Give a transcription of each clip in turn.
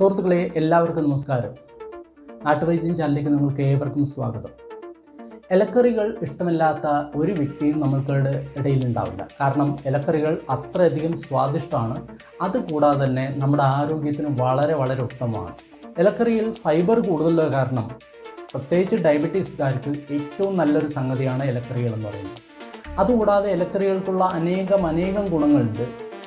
സുഹൃത്തുക്കളെ എല്ലാവർക്കും നമസ്കാരം നാട്ടുവൈദ്യം ചാനലിലേക്ക് നിങ്ങൾക്ക് ഏവർക്കും സ്വാഗതം ഇലക്കറികൾ ഇഷ്ടമില്ലാത്ത ഒരു വ്യക്തിയും നമ്മൾക്കുടെ ഇടയിൽ ഉണ്ടാവില്ല കാരണം ഇലക്കറികൾ അത്രയധികം സ്വാദിഷ്ടമാണ് അതുകൂടാതെ തന്നെ നമ്മുടെ ആരോഗ്യത്തിന് വളരെ വളരെ ഉത്തമമാണ് ഇലക്കറിയിൽ ഫൈബർ കൂടുതലുള്ള കാരണം പ്രത്യേകിച്ച് ഡയബറ്റീസുകാർക്ക് ഏറ്റവും നല്ലൊരു സംഗതിയാണ് ഇലക്കറികൾ എന്ന് പറയുന്നത് അതുകൂടാതെ ഇലക്കറികൾക്കുള്ള അനേകം അനേകം ഗുണങ്ങളുണ്ട്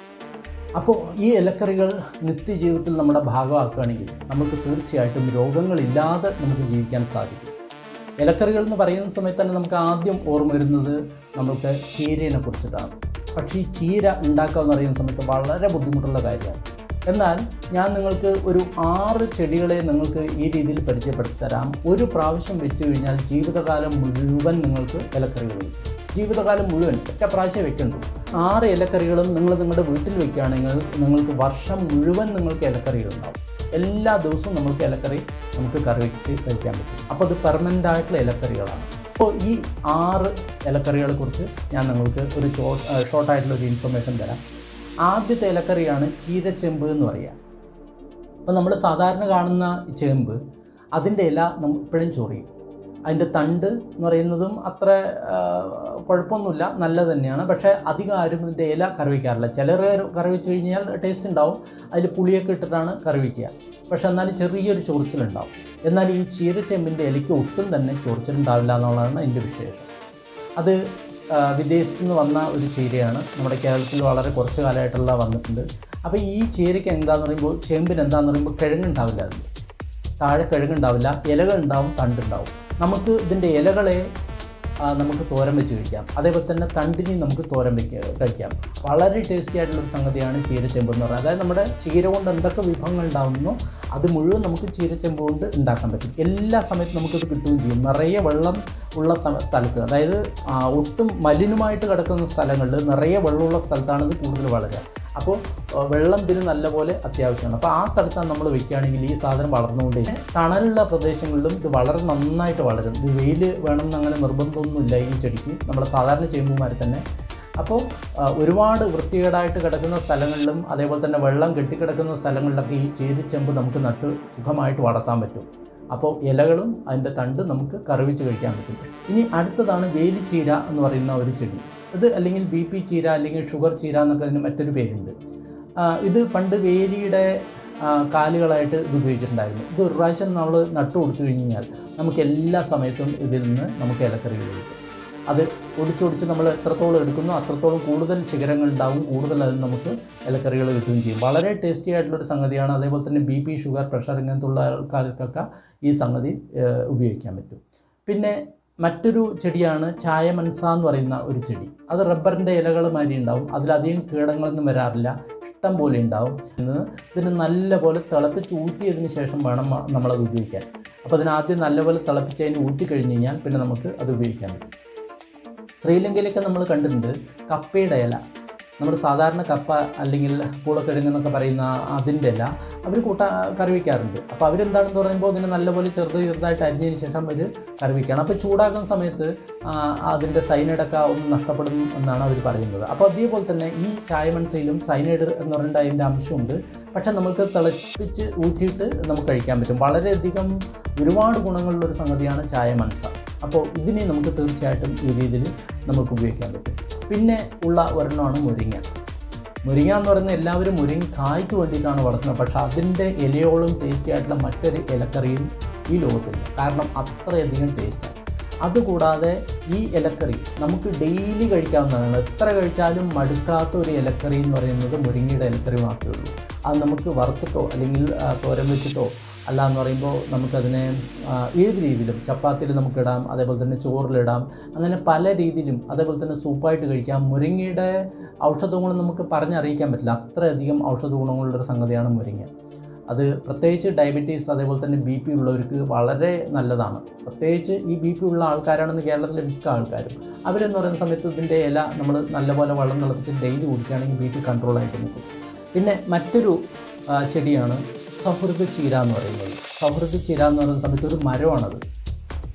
അപ്പോൾ ഈ ഇലക്കറികൾ നിത്യജീവിതത്തിൽ നമ്മുടെ ഭാഗമാക്കുകയാണെങ്കിൽ നമുക്ക് തീർച്ചയായിട്ടും രോഗങ്ങളില്ലാതെ നമുക്ക് ജീവിക്കാൻ സാധിക്കും ഇലക്കറികൾ എന്ന് പറയുന്ന സമയത്ത് തന്നെ നമുക്ക് ആദ്യം ഓർമ്മ വരുന്നത് നമുക്ക് ചീരയെ കുറിച്ചിട്ടാണ് പക്ഷേ ഈ ചീര ഉണ്ടാക്കുക എന്ന് പറയുന്ന സമയത്ത് വളരെ ബുദ്ധിമുട്ടുള്ള കാര്യമാണ് എന്നാൽ ഞാൻ നിങ്ങൾക്ക് ഒരു ആറ് ചെടികളെ നിങ്ങൾക്ക് ഈ രീതിയിൽ പരിചയപ്പെടുത്തി തരാം ഒരു പ്രാവശ്യം വെച്ച് കഴിഞ്ഞാൽ ജീവിതകാലം മുഴുവൻ നിങ്ങൾക്ക് ഇലക്കറികൾ കിട്ടും ജീവിതകാലം മുഴുവൻ ഒറ്റ പ്രാവശ്യം വെക്കണ്ടു ആറ് ഇലക്കറികളും നിങ്ങൾ നിങ്ങളുടെ വീട്ടിൽ വെക്കുകയാണെങ്കിൽ നിങ്ങൾക്ക് വർഷം മുഴുവൻ നിങ്ങൾക്ക് ഇലക്കറികൾ ഉണ്ടാവും എല്ലാ ദിവസവും നമുക്ക് ഇലക്കറി നമുക്ക് കറി വെച്ച് കഴിക്കാൻ പറ്റും അപ്പോൾ അത് പെർമനൻ്റ് ആയിട്ടുള്ള ഇലക്കറികളാണ് അപ്പോൾ ഈ ആറ് ഇലക്കറികളെ കുറിച്ച് ഞാൻ നിങ്ങൾക്ക് ഒരു ഷോർട്ടായിട്ടുള്ള ഒരു ഇൻഫർമേഷൻ തരാം ആദ്യത്തെ ഇലക്കറിയാണ് ചീരച്ചെമ്പ് എന്ന് പറയുക അപ്പോൾ നമ്മൾ സാധാരണ കാണുന്ന ഈ ചേമ്പ് അതിൻ്റെ ഇല നമ്മൾ ഇപ്പോഴും ചൊറിയും അതിൻ്റെ തണ്ട് എന്ന് പറയുന്നതും അത്ര ആ, കുഴപ്പമൊന്നുമില്ല നല്ലത് തന്നെയാണ് പക്ഷേ അധികം ആരും ഇതിൻ്റെ ഇല കറി വയ്ക്കാറില്ല ചിലർ കറി വെച്ച് കഴിഞ്ഞാൽ ടേസ്റ്റ് ഉണ്ടാവും അതിൽ പുളിയൊക്കെ ഇട്ടിട്ടാണ് കറി വയ്ക്കുക പക്ഷേ എന്നാലും ചെറിയൊരു ചൊറിച്ചിലുണ്ടാവും എന്നാൽ ഈ ചീരച്ചെമ്പിൻ്റെ ഇലയ്ക്ക് ഒട്ടും തന്നെ ചൊറിച്ചിലുണ്ടാവില്ല എന്നുള്ളതാണ് അതിൻ്റെ വിശേഷം അത് ആ, വിദേശത്തു നിന്ന് വന്ന ഒരു ചീരയാണ് നമ്മുടെ കേരളത്തിൽ വളരെ കുറച്ച് കാലമായിട്ടുള്ള വന്നിട്ടുണ്ട് അപ്പോൾ ഈ ചീരയ്ക്ക് എന്താന്ന് പറയുമ്പോൾ ചേമ്പിന് എന്താന്ന് പറയുമ്പോൾ കിഴങ്ങുണ്ടാവില്ല അതിൽ താഴെ കിഴങ്ങുണ്ടാവില്ല ഇലകൾ ഉണ്ടാവും തണ്ടുണ്ടാവും നമുക്ക് ഇതിൻ്റെ ഇലകളെ ആ, നമുക്ക് തോരൻ വെച്ച് കഴിക്കാം അതേപോലെ തന്നെ തണ്ടിനെയും നമുക്ക് തോരൻ വെച്ച് കഴിക്കാം വളരെ ടേസ്റ്റി ആയിട്ടുള്ളൊരു സംഗതിയാണ് ചീരച്ചെമ്പ് എന്ന് പറയുന്നത് അതായത് നമ്മുടെ ചീര കൊണ്ട് എന്തൊക്കെ വിഭവങ്ങൾ ഉണ്ടാകുന്നോ അത് മുഴുവൻ നമുക്ക് ചീരച്ചെമ്പ് കൊണ്ട് ഉണ്ടാക്കാൻ പറ്റും എല്ലാ സമയത്തും നമുക്കിത് കിട്ടുകയും ചെയ്യും നിറയെ വെള്ളം ഉള്ള സ്ഥ- സ്ഥലത്ത് അതായത് ആ, ഒട്ടും മലിനമായിട്ട് കിടക്കുന്ന സ്ഥലങ്ങളിൽ നിറയെ വെള്ളമുള്ള സ്ഥലത്താണ് ഇത് കൂടുതൽ വളരുക അപ്പോൾ ആ, വെള്ളം ഇതിന് നല്ലപോലെ അത്യാവശ്യമാണ് അപ്പോൾ ആ സ്ഥലത്താണ് നമ്മൾ വെക്കുകയാണെങ്കിൽ ഈ സാധനം വളർന്നുകൊണ്ടേ തണലുള്ള പ്രദേശങ്ങളിലും ഇത് വളരെ നന്നായിട്ട് വളരും ഇത് വെയിൽ വേണമെന്ന് അങ്ങനെ നിർബന്ധമൊന്നുമില്ല ഈ ചെടിക്ക് നമ്മുടെ സാധാരണ ചേമ്പുമാരി തന്നെ അപ്പോൾ ആ, ഒരുപാട് വൃത്തികേടായിട്ട് കിടക്കുന്ന സ്ഥലങ്ങളിലും അതേപോലെ തന്നെ വെള്ളം കെട്ടിക്കിടക്കുന്ന സ്ഥലങ്ങളിലൊക്കെ ഈ ചേരിച്ചെമ്പ് നമുക്ക് നട്ട് സുഖമായിട്ട് വളർത്താൻ പറ്റും അപ്പോൾ ഇലകളും അതിൻ്റെ തണ്ട് നമുക്ക് കറിവിച്ച് കഴിക്കാൻ പറ്റും ഇനി അടുത്തതാണ് വേലിച്ചീര എന്ന് പറയുന്ന ഒരു ചെടി ഇത് അല്ലെങ്കിൽ ബി പി ചീര അല്ലെങ്കിൽ ഷുഗർ ചീര എന്നൊക്കെ അതിന് മറ്റൊരു പേരുണ്ട് ആ, ഇത് പണ്ട് വേലിയുടെ ആ, കാലുകളായിട്ട് ഇത് ഉപയോഗിച്ചിട്ടുണ്ടായിരുന്നു ഇത് ഒരു പ്രാവശ്യം നമ്മൾ നട്ടു കൊടുത്തു കഴിഞ്ഞാൽ നമുക്ക് എല്ലാ സമയത്തും ഇതിൽ നിന്ന് നമുക്ക് ഇലക്കറികൾ കിട്ടും അത് ഒടിച്ചൊടിച്ച് നമ്മൾ എത്രത്തോളം എടുക്കുന്നു അത്രത്തോളം കൂടുതൽ ശിഖരങ്ങൾ ഉണ്ടാവും കൂടുതൽ അതിൽ നമുക്ക് ഇലക്കറികൾ കിട്ടുകയും ചെയ്യും വളരെ ടേസ്റ്റി ആയിട്ടുള്ളൊരു സംഗതിയാണ് അതേപോലെ തന്നെ ബി പി ഷുഗർ പ്രഷർ ഇങ്ങനത്തുള്ള ആൾക്കാർക്കൊക്കെ ഈ സംഗതി ഏഹ്, ഉപയോഗിക്കാൻ പറ്റും പിന്നെ മറ്റൊരു ചെടിയാണ് ചായമൻസ എന്ന് പറയുന്ന ഒരു ചെടി അത് റബ്ബറിൻ്റെ ഇലകൾ മാതിരി ഉണ്ടാവും അതിലധികം കീടങ്ങളൊന്നും വരാറില്ല ഇഷ്ടം പോലെ ഉണ്ടാവും ഇന്ന് ഇതിന് നല്ലപോലെ തിളപ്പിച്ച് ഊറ്റിയതിന് ശേഷം വേണം മ- നമ്മളത് ഉപയോഗിക്കാൻ അപ്പോൾ അതിനാദ്യം നല്ലപോലെ തിളപ്പിച്ച് അതിന് ഊറ്റി കഴിഞ്ഞ് കഴിഞ്ഞാൽ പിന്നെ നമുക്ക് അത് ഉപയോഗിക്കാൻ പറ്റും ശ്രീലങ്കയിലൊക്കെ നമ്മൾ കണ്ടിട്ടുണ്ട് കപ്പയുടെ ഇല നമ്മുടെ സാധാരണ കപ്പ അല്ലെങ്കിൽ പൂളക്കിഴങ്ങ് എന്നൊക്കെ പറയുന്ന അതിൻ്റെ ഇല അവർ കൂട്ട കറി വയ്ക്കാറുണ്ട് അപ്പോൾ അവരെന്താണെന്ന് പറയുമ്പോൾ അതിനെ നല്ലപോലെ ചെറുത് ചെറുതായിട്ട് അരിഞ്ഞതിന് ശേഷം അവർ കറി വയ്ക്കുകയാണ് അപ്പോൾ ചൂടാക്കുന്ന സമയത്ത് ആ, അതിൻ്റെ സൈനൈഡൊക്കെ ഒന്ന് നഷ്ടപ്പെടും എന്നാണ് അവർ പറയുന്നത് അപ്പോൾ അതേപോലെ തന്നെ ഈ ചായമൺസയിലും സൈനൈഡ് എന്ന് പറയുന്ന അതിൻ്റെ അംശമുണ്ട് പക്ഷേ നമുക്ക് തിളപ്പിച്ച് ഊറ്റിയിട്ട് നമുക്ക് കഴിക്കാൻ പറ്റും വളരെയധികം ഒരുപാട് ഗുണങ്ങളുള്ളൊരു സംഗതിയാണ് ചായ മനസ്സ അപ്പോൾ ഇതിനെ നമുക്ക് തീർച്ചയായിട്ടും ഈ രീതിയിൽ നമുക്ക് ഉപയോഗിക്കാൻ പറ്റും പിന്നെ ഉള്ള ഒരെണ്ണമാണ് മുരിങ്ങ മുരിങ്ങ എന്ന് പറയുന്നത് എല്ലാവരും മുരിങ്ങ കായ്ക്ക് വേണ്ടിയിട്ടാണ് വളർത്തുന്നത് പക്ഷേ അതിൻ്റെ ഇലയോളം ടേസ്റ്റി ആയിട്ടുള്ള മറ്റൊരു ഇലക്കറിയും ഈ ലോകത്തില്ല കാരണം അത്രയധികം ടേസ്റ്റാണ് അതുകൂടാതെ ഈ ഇലക്കറി നമുക്ക് ഡെയിലി കഴിക്കാവുന്നതാണ് എത്ര കഴിച്ചാലും മടുക്കാത്ത ഒരു ഇലക്കറി എന്ന് പറയുന്നത് മുരിങ്ങയുടെ ഇലക്കറി മാത്രമേ ഉള്ളൂ അത് നമുക്ക് വറുത്തിട്ടോ അല്ലെങ്കിൽ ആ, തോരൻ വെച്ചിട്ടോ അല്ല എന്ന് പറയുമ്പോൾ നമുക്കതിനെ ആ, ഏത് രീതിയിലും ചപ്പാത്തിയിൽ നമുക്കിടാം അതേപോലെ തന്നെ ചോറിലിടാം അങ്ങനെ പല രീതിയിലും അതേപോലെ തന്നെ സൂപ്പായിട്ട് കഴിക്കാം മുരിങ്ങയുടെ ഔഷധ ഗുണം നമുക്ക് പറഞ്ഞറിയിക്കാൻ പറ്റില്ല അത്രയധികം ഔഷധ ഗുണങ്ങളുള്ളൊരു സംഗതിയാണ് മുരിങ്ങ അത് പ്രത്യേകിച്ച് ഡയബറ്റീസ് അതേപോലെ തന്നെ ബി പി ഉള്ളവർക്ക് വളരെ നല്ലതാണ് പ്രത്യേകിച്ച് ഈ ബി പി ഉള്ള ആൾക്കാരാണെന്ന് കേരളത്തിലെ മിക്ക ആൾക്കാരും അവരെന്ന് പറയുന്ന സമയത്ത് ഇതിൻ്റെ ഇല നമ്മൾ നല്ലപോലെ വെള്ളം തിളപ്പിച്ച് ഡെയിലി കുടിക്കുകയാണെങ്കിൽ ബി പി കൺട്രോളായിട്ട് നിൽക്കും പിന്നെ മറ്റൊരു ആ, ചെടിയാണ് സൗഹൃദ ചീര എന്ന് പറയുന്നത് സൗഹൃദ ചീര എന്ന് പറയുന്ന സമയത്ത് ഒരു മരമാണത്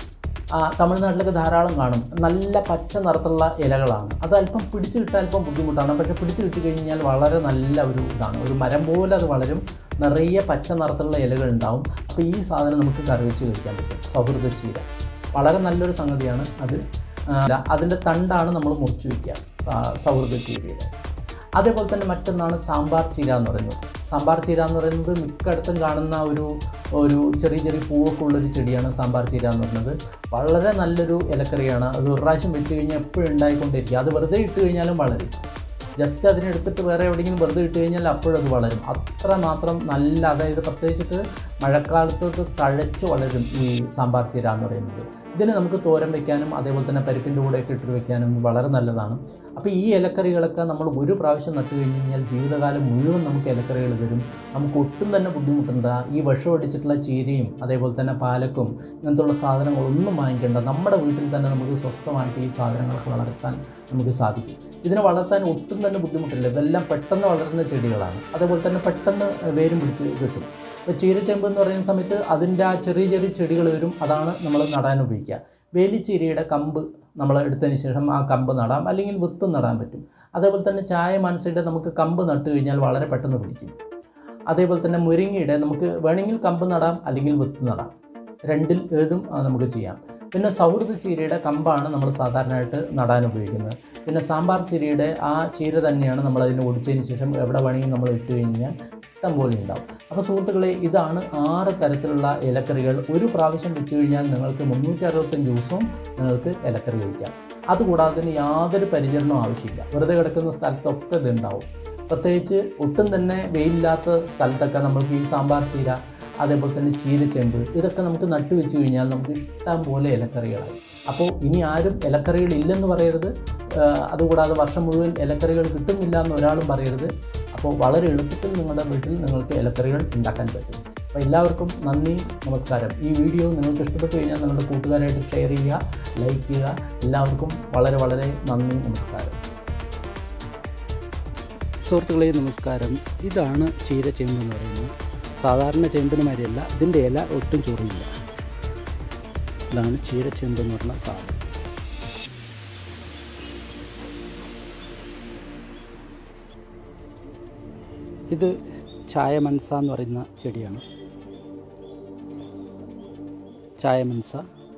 ആ, തമിഴ്നാട്ടിലൊക്കെ ധാരാളം കാണും നല്ല പച്ച നിറത്തുള്ള ഇലകളാണ് അത് അല്പം പിടിച്ചു കിട്ടാൻ അല്പം ബുദ്ധിമുട്ടാണ് പക്ഷേ പിടിച്ചു കിട്ടി കഴിഞ്ഞാൽ വളരെ നല്ല ഒരു ഇതാണ് ഒരു മരം പോലെ അത് വളരും നിറയെ പച്ച നിറത്തുള്ള ഇലകൾ ഉണ്ടാവും അപ്പോൾ ഈ സാധനം നമുക്ക് കറി വെച്ച് കഴിക്കാൻ പറ്റും സൗഹൃദ ചീര വളരെ നല്ലൊരു സംഗതിയാണ് അത് ആ, അതിൻ്റെ തണ്ടാണ് നമ്മൾ മുറിച്ച് വയ്ക്കുക ആ, സൗഹൃദ ചീരയുടെ അതേപോലെ തന്നെ മറ്റൊന്നാണ് സാമ്പാർ ചീര എന്ന് പറയുന്നത് സാമ്പാർ ചീര എന്ന് പറയുന്നത് മിക്കയിടത്തും കാണുന്ന ഒരു ഒരു ചെറിയ ചെറിയ പൂവൊക്കെ ഉള്ളൊരു ചെടിയാണ് സാമ്പാർ ചീര എന്ന് പറയുന്നത് വളരെ നല്ലൊരു ഇലക്കറിയാണ് അത് ഒരു പ്രാവശ്യം വെച്ച് കഴിഞ്ഞാൽ എപ്പോഴും ഉണ്ടായിക്കൊണ്ടിരിക്കുക അത് വെറുതെ ഇട്ട് കഴിഞ്ഞാലും വളരും ജസ്റ്റ് അതിനെടുത്തിട്ട് വേറെ എവിടെയെങ്കിലും വെറുതെ ഇട്ട് കഴിഞ്ഞാൽ അപ്പോഴത് വളരും അത്ര മാത്രം നല്ല അതായത് പ്രത്യേകിച്ചിട്ട് മഴക്കാലത്ത് ഇത് തഴച്ച് വളരും ഈ സാമ്പാർ ചീര എന്ന് പറയുന്നത് ഇതിന് നമുക്ക് തോരൻ വെക്കാനും അതേപോലെ തന്നെ പരിപ്പിൻ്റെ കൂടെയൊക്കെ ഇട്ട് വെക്കാനും വളരെ നല്ലതാണ് അപ്പോൾ ഈ ഇലക്കറികളൊക്കെ നമ്മൾ ഒരു പ്രാവശ്യം നട്ടു കഴിഞ്ഞ് കഴിഞ്ഞാൽ ജീവിതകാലം മുഴുവൻ നമുക്ക് ഇലക്കറികൾ വരും നമുക്ക് ഒട്ടും തന്നെ ബുദ്ധിമുട്ടുണ്ട് ഈ വിഷം അടിച്ചിട്ടുള്ള ചീരയും അതേപോലെ തന്നെ പാലക്കും ഇങ്ങനത്തുള്ള സാധനങ്ങളൊന്നും വാങ്ങിക്കേണ്ട നമ്മുടെ വീട്ടിൽ തന്നെ നമുക്ക് സ്വസ്ഥമായിട്ട് ഈ സാധനങ്ങളൊക്കെ വളർത്താൻ നമുക്ക് സാധിക്കും ഇതിനെ വളർത്താൻ ഒട്ടും തന്നെ ബുദ്ധിമുട്ടില്ല ഇതെല്ലാം പെട്ടെന്ന് വളരുന്ന ചെടികളാണ് അതേപോലെ തന്നെ പെട്ടെന്ന് വേരും പിടിച്ച് കിട്ടും ഇപ്പോൾ ചീരച്ചെമ്പ് എന്ന് പറയുന്ന സമയത്ത് അതിൻ്റെ ആ ചെറിയ ചെറിയ ചെടികൾ വരും അതാണ് നമ്മൾ നടാൻ ഉപയോഗിക്കുക വേലിച്ചീരയുടെ കമ്പ് നമ്മൾ എടുത്തതിന് ശേഷം ആ കമ്പ് നടാം അല്ലെങ്കിൽ വിത്ത് നടാൻ പറ്റും അതേപോലെ തന്നെ ചായ മനസ്സിൻ്റെ നമുക്ക് കമ്പ് നട്ട് കഴിഞ്ഞാൽ വളരെ പെട്ടെന്ന് പിടിക്കും അതേപോലെ തന്നെ മുരിങ്ങയുടെ നമുക്ക് വേണമെങ്കിൽ കമ്പ് നടാം അല്ലെങ്കിൽ വിത്ത് നടാം രണ്ടിൽ ഏതും ആ, നമുക്ക് ചെയ്യാം പിന്നെ സൗഹൃദ ചീരയുടെ കമ്പാണ് നമ്മൾ സാധാരണയായിട്ട് നടാൻ ഉപയോഗിക്കുന്നത് പിന്നെ സാമ്പാർ ചീരയുടെ ആ ചീര തന്നെയാണ് നമ്മൾ അതിനെ ഒടിച്ചതിന് ശേഷം എവിടെ വേണമെങ്കിൽ നമ്മൾ ഇട്ട് കഴിഞ്ഞാൽ ഇഷ്ടം പോലെ ഉണ്ടാവും അപ്പോൾ സുഹൃത്തുക്കളെ ഇതാണ് ആറ് തരത്തിലുള്ള ഇലക്കറികൾ ഒരു പ്രാവശ്യം വെച്ച് കഴിഞ്ഞാൽ നിങ്ങൾക്ക് മുന്നൂറ്റി അറുപത്തഞ്ച് ദിവസവും നിങ്ങൾക്ക് ഇലക്കറി കഴിക്കാം അതുകൂടാതെ തന്നെ യാതൊരു പരിചരണവും ആവശ്യമില്ല വെറുതെ കിടക്കുന്ന സ്ഥലത്തൊക്കെ ഇത് ഉണ്ടാവും പ്രത്യേകിച്ച് ഒട്ടും തന്നെ വെയിലില്ലാത്ത സ്ഥലത്തൊക്കെ നമ്മൾക്ക് ഈ സാമ്പാർ ചീര അതേപോലെ തന്നെ ചീരച്ചെമ്പ് ഇതൊക്കെ നമുക്ക് നട്ടു വെച്ച് കഴിഞ്ഞാൽ നമുക്ക് ഇഷ്ടം പോലെ ഇലക്കറികളായി അപ്പോൾ ഇനി ആരും ഇലക്കറികൾ ഇല്ലെന്ന് പറയരുത് ആ, അതുകൂടാതെ വർഷം മുഴുവൻ ഇലക്കറികൾ കിട്ടുന്നില്ല എന്ന് ഒരാളും പറയരുത് അപ്പോൾ വളരെ എളുപ്പത്തിൽ നിങ്ങളുടെ വീട്ടിൽ നിങ്ങൾക്ക് ഇലക്കറികൾ ഉണ്ടാക്കാൻ പറ്റും അപ്പോൾ എല്ലാവർക്കും നന്ദി നമസ്കാരം ഈ വീഡിയോ നിങ്ങൾക്ക് ഇഷ്ടപ്പെട്ടു കഴിഞ്ഞാൽ നിങ്ങളുടെ കൂട്ടുകാരായിട്ട് ഷെയർ ചെയ്യുക ലൈക്ക് ചെയ്യുക എല്ലാവർക്കും വളരെ വളരെ നന്ദി നമസ്കാരം സുഹൃത്തുക്കളെ നമസ്കാരം ഇതാണ് ചീരച്ചേമ്പ് എന്ന് പറയുന്നത് സാധാരണ ചേമ്പിന് മാതിരിയല്ല ഇതിൻ്റെ ഇല ഒട്ടും ചൊറിയില്ല ഇതാണ് ചീരച്ചേമ്പ് എന്ന് പറഞ്ഞ സാധനം ഇത് ചായ മനസ എന്ന് പറയുന്ന ചെടിയാണ് ചായ മനസ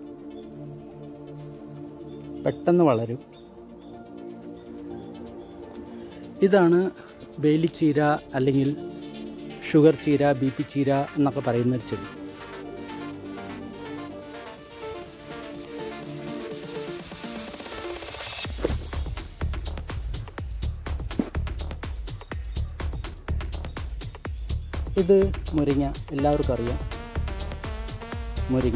പെട്ടെന്ന് വളരും ഇതാണ് വേലിച്ചീര അല്ലെങ്കിൽ ഷുഗർ ചീര ബി പി ചീര എന്നൊക്കെ പറയുന്ന ഒരു ചെടി ഇത് മുരിങ്ങ എല്ലാവർക്കും അറിയാം മുരിങ്ങ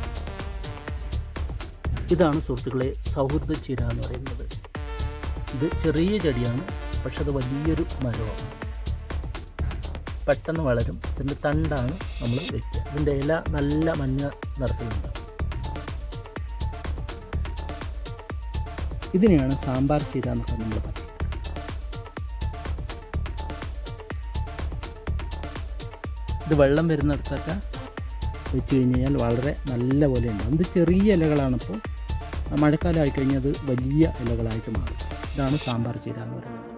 ഇതാണ് സുഹൃത്തുക്കളെ സൗഹൃദ ചീര എന്ന് പറയുന്നത് ഇത് ചെറിയ ചെടിയാണ് പക്ഷെ അത് വലിയൊരു മരമാണ് പെട്ടെന്ന് വളരും ഇതിൻ്റെ തണ്ടാണ് നമ്മൾ വെക്കുക ഇതിൻ്റെ ഇല നല്ല മഞ്ഞ നിറത്തിലുണ്ടാവും ഇതിനെയാണ് സാമ്പാർ ചീര എന്നൊക്കെ നമ്മൾ പറയുന്നത് ഇത് വെള്ളം വരുന്നിടത്തൊക്കെ വെച്ച് കഴിഞ്ഞ് കഴിഞ്ഞാൽ വളരെ നല്ല പോലെ ഉണ്ടാകും ഇത് ചെറിയ ഇലകളാണിപ്പോൾ മഴക്കാലമായി കഴിഞ്ഞാൽ അത് വലിയ ഇലകളായിട്ട് മാറും ഇതാണ് സാമ്പാർ ചീര എന്ന് പറയുന്നത്